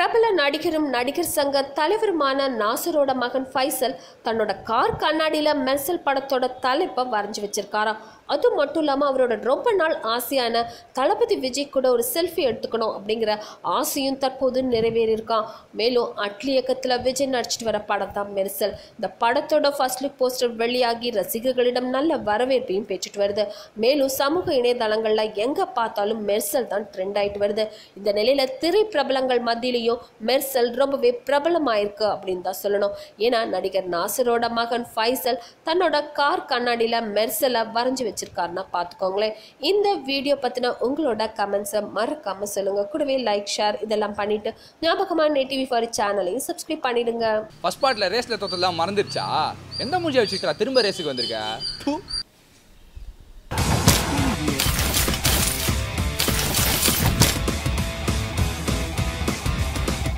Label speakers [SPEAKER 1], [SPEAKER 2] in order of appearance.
[SPEAKER 1] பிரபல நடிகரும் நடிகர் சங்க தலைவருமான நாசரோட மகன் ஃபைசல் தன்னோட கார் கண்ணாடியில் மெர்சல் படத்தோட தலைப்பை வரைஞ்சி வச்சிருக்காராம் அது மட்டும் இல்லாமல் அவரோட ரொம்ப நாள் ஆசையான தளபதி விஜய் கூட ஒரு செல்ஃபி எடுத்துக்கணும் அப்படிங்கிற ஆசையும் தற்போது நிறைவேறியிருக்கான் மேலும் அட்லி இயக்கத்தில் விஜய் நடிச்சிட்டு வர படம் தான் மெர்சல் இந்த படத்தோட ஃபர்ஸ்ட் லுக் போஸ்டர் வெளியாகி ரசிகர்களிடம் நல்ல வரவேற்பையும் பெற்றுட்டு வருது மேலும் சமூக இணையதளங்களில் எங்கே பார்த்தாலும் மெர்சல் தான் ட்ரெண்ட் ஆயிட்டு வருது இந்த நிலையில திரை பிரபலங்கள் மத்தியிலையும் மெர்சல் ரொம்பவே பிரபலமாயிருக்கு அப்படின்னு தான் சொல்லணும் ஏன்னா நடிகர் நாசரோட மகன் ஃபைசல் தன்னோட கார் கண்ணாடியில் மெர்சலை வரைஞ்சி வச்சிருக்காருன்னா பார்த்துக்கோங்களேன் இந்த வீடியோ பற்றின உங்களோட கமெண்ட்ஸை மறக்காம சொல்லுங்க கூடவே லைக் ஷேர் இதெல்லாம் பண்ணிட்டு ஞாபகமா நேட்டிவி ஃபாரி சேனலையும் சப்ஸ்கிரைப் பண்ணிடுங்க
[SPEAKER 2] ஃபர்ஸ்ட் பார்ட்ல ரேஸ்ல தோத்ததெல்லாம் மறந்துடுச்சா எந்த மூஞ்சியை வச்சுக்கிறா திரும்ப ரேஸுக்கு வந்திருக்க தூ